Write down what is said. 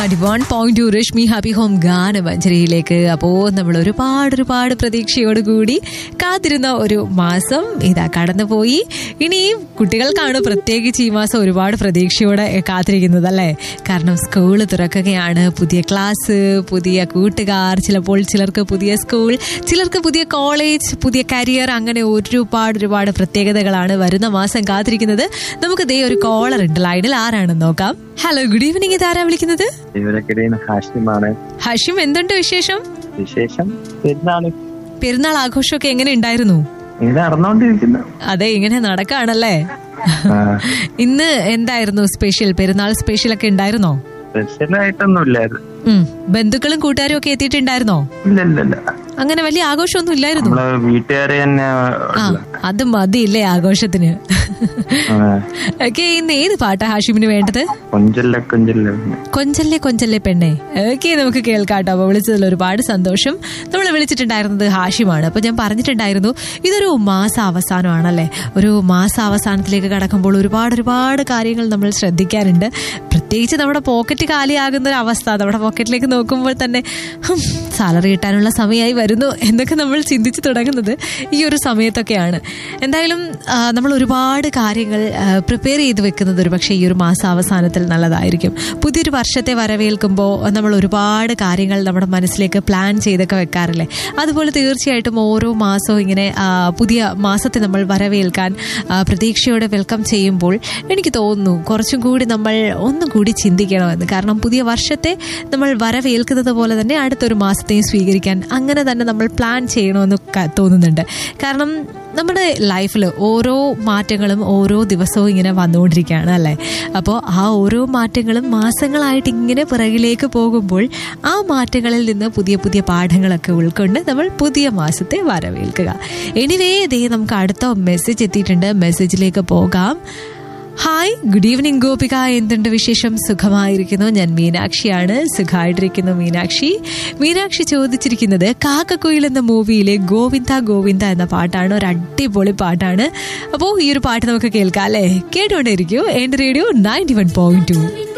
ninety one point two Rashmi happy home ഗാനമഞ്ജരിയിലേക്ക് അപ്പോൾ നമ്മൾ ഒരുപാട് ഒരുപാട് പ്രതീക്ഷയോടുകൂടി കാത്തിരുന്ന ഒരു മാസം ഇതാ കടന്നുപോയി ഇനിയും കുട്ടികൾക്കാണ് പ്രത്യേകിച്ച് ഈ മാസം ഒരുപാട് പ്രതീക്ഷയോടെ കാത്തിരിക്കുന്നത് അല്ലേ കാരണം സ്കൂള് തുറക്കുകയാണ് പുതിയ ക്ലാസ് പുതിയ കൂട്ടുകാർ ചിലപ്പോൾ ചിലർക്ക് പുതിയ സ്കൂൾ ചിലർക്ക് പുതിയ കോളേജ് പുതിയ കരിയർ അങ്ങനെ ഒരുപാട് ഒരുപാട് പ്രത്യേകതകളാണ് വരുന്ന മാസം കാത്തിരിക്കുന്നത് നമുക്ക് ദേ ഒരു കോളർ ഉണ്ട് ലൈനിൽ ആരാണെന്ന് നോക്കാം ഹലോ ഗുഡ് ഈവനിങ് ഇതാരാ വിളിക്കുന്നത് ഇവരൊക്കിടയിൽ ഹാഷിമാണ് ഹഷിം എന്തുണ്ട് വിശേഷം വിശേഷം പെരുന്നാള് പെരുന്നാൾ ആഘോഷമൊക്കെ എങ്ങനെ ഉണ്ടായിരുന്നു ഇങ്ങനെ നടന്നുകൊണ്ടിരിക്കുന്നു അതെ ഇങ്ങനെ നടക്കാണല്ലേ ആ, ഇന്ന് എന്തായിരുന്നു സ്പെഷ്യൽ പെരുന്നാൾ സ്പെഷ്യൽ ഒക്കെ ഉണ്ടായിരുന്നോ സ്പെഷ്യലായിട്ടൊന്നും ഇല്ലായിരുന്നു ഉം ബന്ധുക്കളും കൂട്ടുകാരും ഒക്കെ എത്തിയിട്ടുണ്ടായിരുന്നോ ഇല്ല ഇല്ല ഇല്ല അങ്ങനെ വലിയ ആഘോഷമൊന്നും ഇല്ലായിരുന്നു നമ്മള് വീട്ടുകാരെ തന്നെ ആ അത് മതിയില്ലേ ആഘോഷത്തിന് ആ, ഓക്കെ ഇന്ന് ഏത് പാട്ടാ ഹാഷിമിന് വേണ്ടത് കൊഞ്ചല്ല കൊഞ്ചല്ല കൊഞ്ചല്ലേ കൊഞ്ചല്ലേ പെണ്ണെ ഓക്കെ നമുക്ക് കേൾക്കാട്ടോ അപ്പൊ വിളിച്ചതിൽ ഒരുപാട് സന്തോഷം നമ്മൾ വിളിച്ചിട്ടുണ്ടായിരുന്നത് ഹാഷിമാണ് അപ്പൊ ഞാൻ പറഞ്ഞിട്ടുണ്ടായിരുന്നു ഇതൊരു മാസ അവസാനമാണല്ലേ ഒരു മാസ അവസാനത്തിലേക്ക് കടക്കുമ്പോൾ ഒരുപാട് ഒരുപാട് കാര്യങ്ങൾ നമ്മൾ ശ്രദ്ധിക്കാറുണ്ട് പ്രത്യേകിച്ച് നമ്മുടെ പോക്കറ്റ് കാലിയാകുന്ന ഒരു അവസ്ഥ നമ്മുടെ പോക്കറ്റിലേക്ക് നോക്കുമ്പോൾ തന്നെ സാലറി കിട്ടാനുള്ള സമയമായി വരുന്നു എന്നൊക്കെ നമ്മൾ ചിന്തിച്ചു തുടങ്ങുന്നത് ഈ ഒരു സമയത്തൊക്കെയാണ് എന്തായാലും ആ, നമ്മൾ ഒരുപാട് കാര്യങ്ങൾ പ്രിപ്പയർ ചെയ്ത് വെക്കുന്നത് ഒരു പക്ഷേ ഈ ഒരു മാസാവസാനത്തിൽ നല്ലതായിരിക്കും പുതിയൊരു വർഷത്തെ വരവേൽക്കുമ്പോൾ നമ്മൾ ഒരുപാട് കാര്യങ്ങൾ നമ്മുടെ മനസ്സിലേക്ക് പ്ലാൻ ചെയ്തൊക്കെ വെക്കാറില്ലേ അതുപോലെ തീർച്ചയായിട്ടും ഓരോ മാസവും ഇങ്ങനെ ആ, പുതിയ മാസത്തെ നമ്മൾ വരവേൽക്കാൻ ആ, പ്രതീക്ഷയോടെ വെൽക്കം ചെയ്യുമ്പോൾ എനിക്ക് തോന്നുന്നു കുറച്ചും കൂടി നമ്മൾ ഒന്നും കൂടി ചിന്തിക്കണമെന്ന് കാരണം പുതിയ വർഷത്തെ നമ്മൾ വരവേൽക്കുന്നത് പോലെ തന്നെ അടുത്തൊരു മാസത്തെയും സ്വീകരിക്കാൻ അങ്ങനെ തന്നെ നമ്മൾ പ്ലാൻ ചെയ്യണമെന്ന് ക- തോന്നുന്നുണ്ട് കാരണം നമ്മുടെ ലൈഫിൽ ഓരോ മാറ്റങ്ങളും ഓരോ ദിവസവും ഇങ്ങനെ വന്നുകൊണ്ടിരിക്കുകയാണ് അല്ലേ അപ്പോൾ ആ ഓരോ മാറ്റങ്ങളും മാസങ്ങളായിട്ട് ഇങ്ങനെ പിറകിലേക്ക് പോകുമ്പോൾ ആ മാറ്റങ്ങളിൽ നിന്ന് പുതിയ പുതിയ പാഠങ്ങളൊക്കെ ഉൾക്കൊണ്ട് നമ്മൾ പുതിയ മാസത്തെ വരവേൽക്കുക എനിവേ ദേ നമുക്ക് അടുത്ത മെസ്സേജ് എത്തിയിട്ടുണ്ട് മെസ്സേജിലേക്ക് പോകാം ഹായ് ഗുഡ് ഈവനിങ് ഗോപിക എന്തുണ്ട് വിശേഷം സുഖമായിരിക്കുന്നു ഞാൻ മീനാക്ഷിയാണ് സുഖമായിട്ടിരിക്കുന്നു മീനാക്ഷി മീനാക്ഷി ചോദിച്ചിരിക്കുന്നത് കാക്കക്കുയിൽ എന്ന മൂവിയിലെ ഗോവിന്ദ ഗോവിന്ദ എന്ന പാട്ടാണ് ഒരു അടിപൊളി പാട്ടാണ് അപ്പോൾ ഈ ഒരു പാട്ട് നമുക്ക് കേൾക്കാം അല്ലേ കേട്ടുകൊണ്ടേയിരിക്കും എൻ്റെ radio ninety one point to